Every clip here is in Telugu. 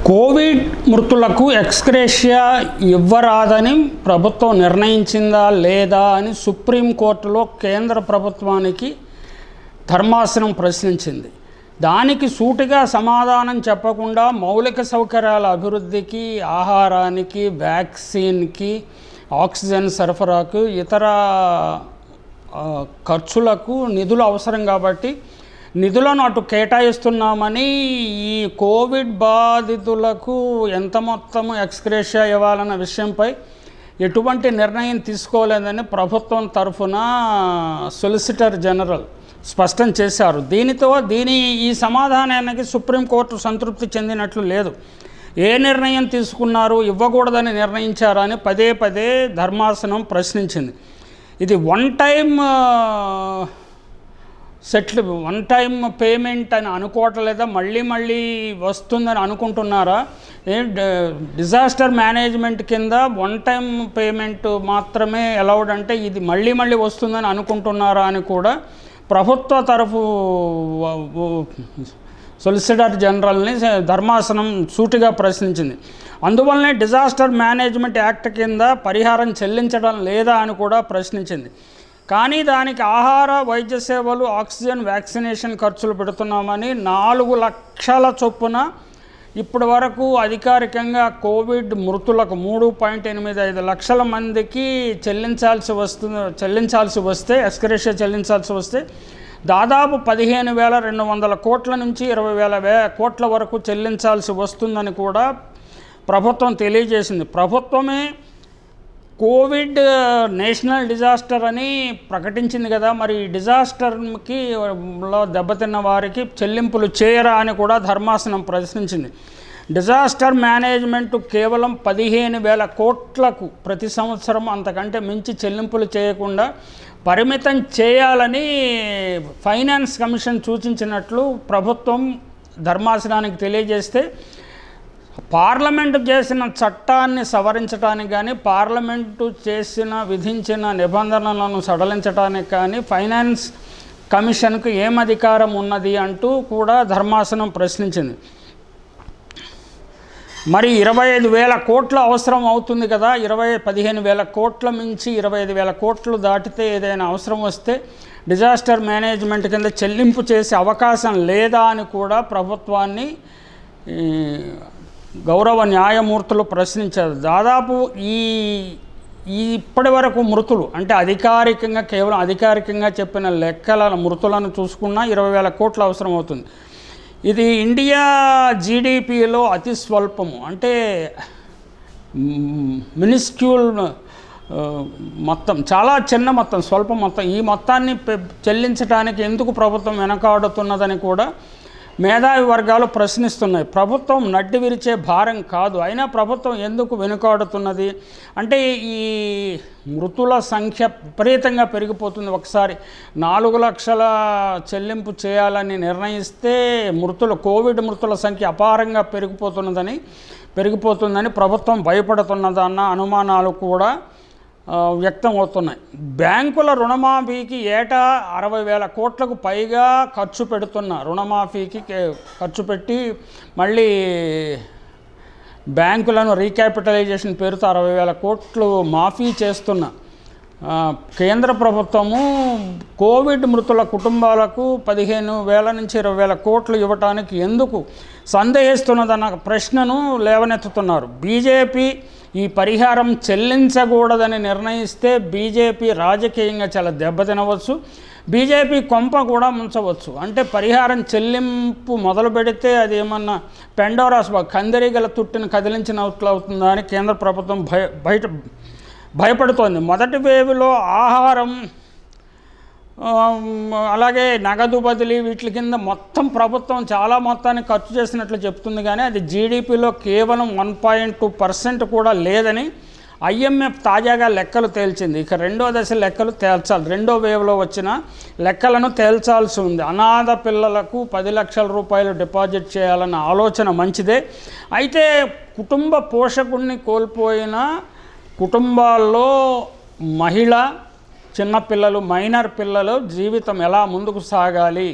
కోవిడ్ మృతులకు ఎక్స్గ్రేషియా ఇవ్వరాదని ప్రభుత్వం నిర్ణయించిందా లేదా అని సుప్రీంకోర్టులో కేంద్ర ప్రభుత్వానికి ధర్మాసనం ప్రశ్నించింది దానికి సూటిగా సమాధానం చెప్పకుండా మౌలిక సౌకర్యాల అభివృద్ధికి ఆహారానికి వ్యాక్సిన్కి ఆక్సిజన్ సరఫరాకు ఇతర ఆ, ఖర్చులకు నిధులు అవసరం కాబట్టి నిధులను అటు కేటాయిస్తున్నామని ఈ కోవిడ్ బాధితులకు ఎంత మొత్తం ఎక్స్గ్రేషియా ఇవ్వాలన్న విషయంపై ఎటువంటి నిర్ణయం తీసుకోలేదని ప్రభుత్వం తరఫున సొలిసిటర్ జనరల్ స్పష్టం చేశారు దీనితో దీని ఈ సమాధానానికి సుప్రీంకోర్టు సంతృప్తి చెందినట్లు లేదు ఏ నిర్ణయం తీసుకున్నారు ఇవ్వకూడదని నిర్ణయించారని పదే పదే ధర్మాసనం ప్రశ్నించింది ఇది one time settle one time payment అని అనుకోవట్లేదా మళ్ళీ మళ్ళీ వస్తుందని అనుకుంటున్నారా ఏ డ- డిజాస్టర్ మేనేజ్మెంట్ కింద వన్ టైం పేమెంట్ మాత్రమే అలౌడ్ అంటే ఇది మళ్ళీ మళ్ళీ వస్తుందని అనుకుంటున్నారా అని కూడా ప్రభుత్వ తరఫు వ- వ- సొలిసిటర్ జనరల్ని ధర్మాసనం సూటిగా ప్రశ్నించింది అందువల్లనే డిజాస్టర్ మేనేజ్మెంట్ యాక్ట్ కింద పరిహారం చెల్లించడం లేదా అని కూడా ప్రశ్నించింది కానీ దానికి ఆహార వైద్య సేవలు ఆక్సిజన్ వ్యాక్సినేషన్ ఖర్చులు పెడుతున్నామని నాలుగు లక్షల చొప్పున ఇప్పటి వరకు అధికారికంగా కోవిడ్ మృతులకు మూడు పాయింట్ ఎనిమిది ఐదు లక్షల మందికి చెల్లించాల్సి వస్తుంది చెల్లించాల్సి వస్తే ఎక్స్క్రేషియా చెల్లించాల్సి వస్తే దాదాపు పదిహేను వేల రెండు వందల కోట్ల నుంచి ఇరవై వేల వే కోట్ల వరకు చెల్లించాల్సి వస్తుందని కూడా ప్రభుత్వం తెలియజేసింది ప్రభుత్వమే కోవిడ్ నేషనల్ డిజాస్టర్ అని ప్రకటించింది కదా మరి ఈ డిజాస్టర్కి లో దెబ్బతిన్న వారికి చెల్లింపులు చేయరా అని కూడా ధర్మాసనం ప్రశ్నించింది డిజాస్టర్ మేనేజ్మెంట్ కేవలం పదిహేను వేల కోట్లకు ప్రతి సంవత్సరం అంతకంటే మించి చెల్లింపులు చేయకుండా పరిమితం చేయాలని ఫైనాన్స్ కమిషన్ సూచించినట్లు ప్రభుత్వం ధర్మాసనానికి తెలియజేస్తే పార్లమెంటు చేసిన చట్టాన్ని సవరించడానికి కానీ పార్లమెంటు చేసిన విధించిన నిబంధనలను సడలించడానికి కానీ ఫైనాన్స్ కమిషన్కు ఏం అధికారం ఉన్నది అంటూ కూడా ధర్మాసనం ప్రశ్నించింది మరి ఇరవై ఐదు వేల కోట్ల అవసరం అవుతుంది కదా ఇరవై పదిహేను వేల కోట్ల మించి ఇరవై ఐదు వేల కోట్లు దాటితే ఏదైనా అవసరం వస్తే డిజాస్టర్ మేనేజ్మెంట్ కింద చెల్లింపు చేసే అవకాశం లేదా అని కూడా ప్రభుత్వాన్ని ఈ, గౌరవ న్యాయమూర్తులు ప్రశ్నించారు దాదాపు ఈ ఈ ఇప్పటి వరకు మృతులు అంటే అధికారికంగా కేవలం అధికారికంగా చెప్పిన లెక్కల మృతులను చూసుకున్నా ఇరవై వేల కోట్ల అవసరం అవుతుంది ఇది ఇండియా జీడిపిలో అతి స్వల్పము అంటే మినిస్క్యూల్ మొత్తం చాలా చిన్న మొత్తం స్వల్ప మొత్తం ఈ మొత్తాన్ని పె- చెల్లించడానికి ఎందుకు ప్రభుత్వం వెనకాడుతున్నదని కూడా మేధావి వర్గాలు ప్రశ్నిస్తున్నాయి ప్రభుత్వం నడ్డి విరిచే భారం కాదు అయినా ప్రభుత్వం ఎందుకు వెనుకాడుతున్నది అంటే ఈ మృతుల సంఖ్య విపరీతంగా పెరిగిపోతుంది ఒకసారి నాలుగు లక్షల చెల్లింపు చేయాలని నిర్ణయిస్తే మృతులు కోవిడ్ మృతుల సంఖ్య అపారంగా పెరిగిపోతున్నదని పెరిగిపోతుందని ప్రభుత్వం భయపడుతున్నదన్న అనుమానాలు కూడా ఆ, వ్యక్తం అవుతున్నాయి బ్యాంకుల రుణమాఫీకి ఏటా అరవై వేల కోట్లకు పైగా ఖర్చు పెడుతున్న రుణమాఫీకి కే- ఖర్చు పెట్టి మళ్ళీ బ్యాంకులను రీక్యాపిటలైజేషన్ పేరుతో అరవై వేల కోట్లు మాఫీ చేస్తున్న ఆ, కేంద్ర ప్రభుత్వము కోవిడ్ మృతుల కుటుంబాలకు పదిహేను వేల నుంచి ఇరవై వేల కోట్లు ఇవ్వటానికి ఎందుకు సందేహిస్తున్నదన్న ప్రశ్నను లేవనెత్తుతున్నారు బీజేపీ ఈ పరిహారం చెల్లించకూడదని నిర్ణయిస్తే బీజేపీ రాజకీయంగా చాలా దెబ్బతినవచ్చు బీజేపీ కొంప కూడా ముంచవచ్చు అంటే పరిహారం చెల్లింపు మొదలు పెడితే అది ఏమన్నా పెండోరాస్ బా- కందిరీగల తుట్టిని కదిలించినట్లు అవుతుందా అని కేంద్ర ప్రభుత్వం భయ బయట భయపడుతోంది మొదటి వేవ్లో ఆహారం ఆమ్, అలాగే నగదు బదిలీ వీటి కింద మొత్తం ప్రభుత్వం చాలా మొత్తాన్ని ఖర్చు చేసినట్లు చెప్తుంది కానీ అది జీడిపిలో కేవలం వన్ పాయింట్ టూ పర్సెంట్ కూడా లేదని ఐఎంఎఫ్ తాజాగా లెక్కలు తేల్చింది ఇక రెండో దశ లెక్కలు తేల్చాలి రెండో వేవ్లో వచ్చిన లెక్కలను తేల్చాల్సి ఉంది అనాథ పిల్లలకు పది లక్షల రూపాయలు డిపాజిట్ చేయాలన్న ఆలోచన మంచిదే అయితే కుటుంబ పోషకుడిని కోల్పోయిన కుటుంబాల్లో మహిళ చిన్నపిల్లలు మైనర్ పిల్లలు జీవితం ఎలా ముందుకు సాగాలి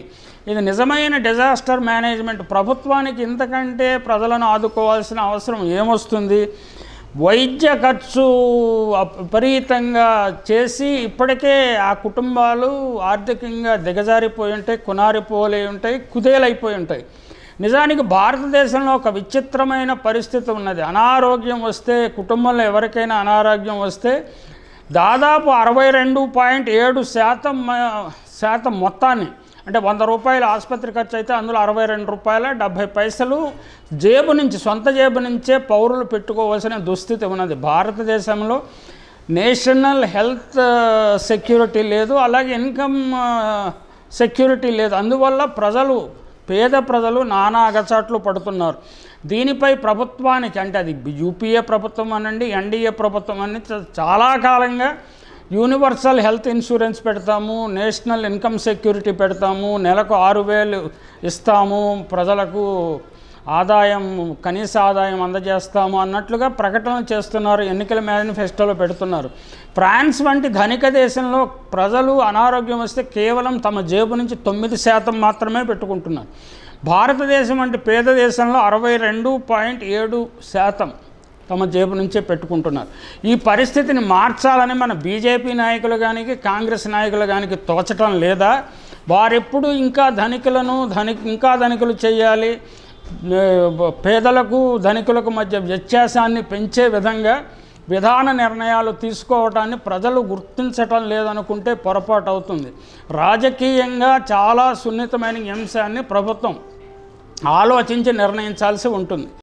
ఇది నిజమైన డిజాస్టర్ మేనేజ్మెంట్ ప్రభుత్వానికి ఇంతకంటే ప్రజలను ఆదుకోవాల్సిన అవసరం ఏమొస్తుంది వైద్య ఖర్చు అప్- విపరీతంగా చేసి ఇప్పటికే ఆ కుటుంబాలు ఆర్థికంగా దిగజారిపోయి ఉంటాయి కునారిపోలే ఉంటాయి కుదేలైపోయి ఉంటాయి నిజానికి భారతదేశంలో ఒక విచిత్రమైన పరిస్థితి ఉన్నది అనారోగ్యం వస్తే కుటుంబంలో ఎవరికైనా అనారోగ్యం వస్తే దాదాపు అరవై రెండు పాయింట్ ఏడు శాతం మ- శాతం మొత్తాన్ని అంటే వంద రూపాయల ఆసుపత్రి ఖర్చు అయితే అందులో అరవై రెండు రూపాయల డెబ్భై పైసలు జేబు నుంచి సొంత జేబు నుంచే పౌరులు పెట్టుకోవాల్సిన దుస్థితి ఉన్నది భారతదేశంలో నేషనల్ హెల్త్ సెక్యూరిటీ లేదు అలాగే ఇన్కమ్ సెక్యూరిటీ లేదు అందువల్ల ప్రజలు పేద ప్రజలు నానా అగచాట్లు పడుతున్నారు దీనిపై ప్రభుత్వానికి అంటే అది యూపీఏ ప్రభుత్వం అనండి ఎన్డీఏ ప్రభుత్వం అని చ- చాలా కాలంగా యూనివర్సల్ హెల్త్ ఇన్సూరెన్స్ పెడతాము నేషనల్ ఇన్కమ్ సెక్యూరిటీ పెడతాము నెలకు ఆరు వేలు ఇస్తాము ప్రజలకు ఆదాయం కనీస ఆదాయం అందజేస్తాము అన్నట్లుగా ప్రకటనలు చేస్తున్నారు ఎన్నికల మేనిఫెస్టోలో పెడుతున్నారు ఫ్రాన్స్ వంటి ధనిక దేశంలో ప్రజలు అనారోగ్యం వస్తే కేవలం తమ జేబు నుంచి తొమ్మిది శాతం మాత్రమే పెట్టుకుంటున్నారు భారతదేశం వంటి పేద దేశంలో అరవై రెండు పాయింట్ ఏడు శాతం తమ జేబు నుంచే పెట్టుకుంటున్నారు ఈ పరిస్థితిని మార్చాలని మన బీజేపీ నాయకులు కానీ కాంగ్రెస్ నాయకులు కానీ తోచటం లేదా వారెప్పుడు ఇంకా ధనికులను ధని ఇంకా ధనికులు చేయాలి ఏ, పేదలకు ధనికులకు మధ్య వ్యత్యాసాన్ని పెంచే విధంగా విధాన నిర్ణయాలు తీసుకోవటాన్ని ప్రజలు గుర్తించటం లేదనుకుంటే పొరపాటు అవుతుంది రాజకీయంగా చాలా సున్నితమైన ఈ అంశాన్ని ప్రభుత్వం ఆలోచించి నిర్ణయించాల్సి ఉంటుంది